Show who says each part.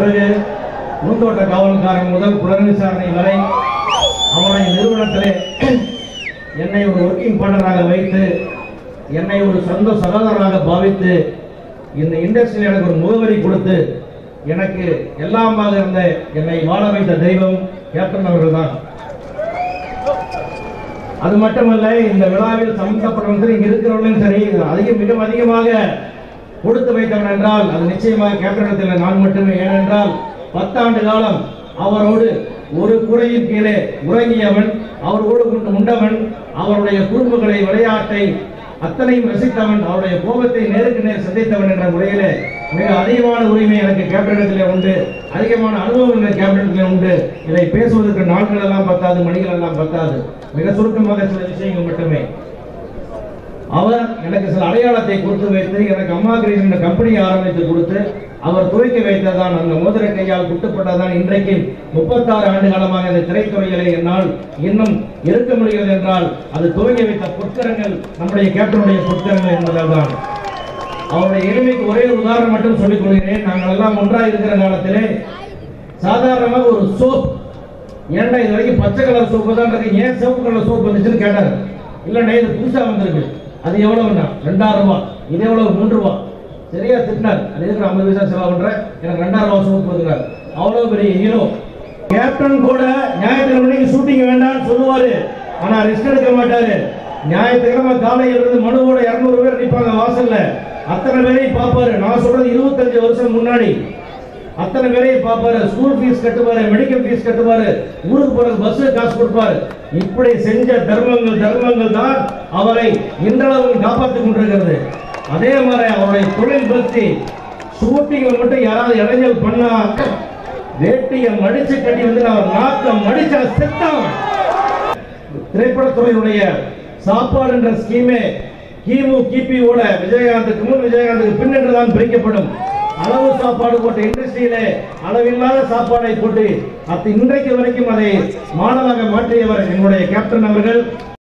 Speaker 1: பிறகு பூந்தோட்ட காவல்காரன் முதல் புலன் விசாரணை வரை அவருடைய நிறுவனத்திலே என்னை ஒரு ஒர்க்கிங் பார்ட்னராக வைத்து என்னை ஒரு சொந்த சகோதரராக பாவித்து இந்த இண்டஸ்ட்ரியில் எனக்கு ஒரு முகவரி கொடுத்து எனக்கு எல்லாமாக இருந்த என்னை வாழ வைத்த தெய்வம் கேப்டன் அவர்கள் தான் அது மட்டுமல்ல இந்த விழாவில் சம்பந்தப்பட்டவர்கள் இங்க இருக்கிறவர்களும் சரி அதிக மிக அதிகமாக கொடுத்து வைத்தவன் என்றால் அது நிச்சயமாக கேப்டனத்தில் நான் மட்டுமே ஏனென்றால் பத்தாண்டு காலம் அவரோடு ஒரு குறையின் கீழே உறங்கியவன் அவரோடு கொண்டு உண்டவன் அவருடைய குறும்புகளை விளையாட்டை அத்தனையும் ரசித்தவன் அவருடைய கோபத்தை நேருக்கு நேர் சந்தித்தவன் என்ற முறையிலே மிக அதிகமான உரிமை எனக்கு கேப்டனத்திலே உண்டு அதிகமான அனுபவம் எனக்கு கேப்டனத்திலே உண்டு இதை பேசுவதற்கு நாட்கள் எல்லாம் பத்தாது மணிகள் எல்லாம் பத்தாது மிக சுருக்கமாக சில விஷயங்கள் மட்டுமே அவர் எனக்கு சில அடையாளத்தை கொடுத்து வைத்து எனக்கு அம்மா கிரீன் என்ற கம்பெனியை ஆரம்பித்து கொடுத்து அவர் துவக்கி வைத்ததான் அந்த மோதிர கையால் குட்டப்பட்டதான் இன்றைக்கு முப்பத்தாறு ஆண்டு காலமாக இந்த திரைத்துறையிலே என்னால் இன்னும் இருக்க முடிகிறது என்றால் அது துவங்கி வைத்த பொற்கரங்கள் நம்முடைய கேப்டனுடைய பொற்கரங்கள் என்பதால் தான் அவருடைய எளிமைக்கு ஒரே ஒரு உதாரணம் மட்டும் சொல்லிக் கொள்கிறேன் நாங்கள் எல்லாம் ஒன்றாக இருக்கிற காலத்திலே சாதாரணமாக ஒரு சோப் ஏன்டா இது வரைக்கும் பச்சை கலர் சோப்பு தான் இருக்கு ஏன் சிவப்பு கலர் சோப் வந்துச்சுன்னு கேட்டார் இல்லைண்ணே இது புதுசா வந்திருக்கு அது எவ்வளவுண்ணா ரெண்டாயிரம் ரூபாய் இது எவ்வளவு மூன்று ரூபாய் சரியா திட்டினார் அது எதுக்கு ஐம்பது பைசா செலவு பண்றேன் எனக்கு ரெண்டாயிரம் ரூபாய் சோப்பு கொடுக்குறாரு அவ்வளவு பெரிய ஹீரோ கேப்டன் கூட ஞாயிற்றுக்கிழமை ஷூட்டிங் வேண்டாம்னு சொல்லுவாரு ஆனா ரிஸ்க் எடுக்க மாட்டாரு ஞாயிற்றுக்கிழமை காலையில இருந்து மனுவோட இருநூறு பேர் நிற்பாங்க வாசல்ல அத்தனை பேரையும் பார்ப்பாரு நான் சொல்றது இருபத்தஞ்சு வருஷம் முன்னாடி அத்தனை பேரையும் பார்ப்பாரு ஸ்கூல் ஃபீஸ் கட்டுவாரு மெடிக்கல் ஃபீஸ் கட்டுவாரு ஊருக்கு போறது பஸ் காசு கொடுப்பாரு இப்படி செஞ்ச தர்மங்கள் தர்மங்கள் தான் அவரை இன்றளவும் காப்பாற்றிக் கொண்டிருக்கிறது அதே மாதிரி அவருடைய தொழில் பக்தி ஷூட்டிங்ல மட்டும் யாராவது இடைஞ்சல் பண்ணா வேட்டியை மடிச்சு கட்டி வந்து அவர் நாக்க மடிச்சா செத்தான் திரைப்படத்துறையினுடைய சாப்பாடு என்ற ஸ்கீமே கிமு கிபியோட விஜயகாந்துக்கு முன் விஜயகாந்துக்கு பின் என்றுதான் பிரிக்கப்படும் அளவு சாப்பாடு போட்ட இண்டஸ்ட்ரியிலே அளவில்லாத சாப்பாடை போட்டு அத்து இன்றைக்கு வரைக்கும் அதை மாணவராக மாற்றியவர் என்னுடைய கேப்டன் அவர்கள்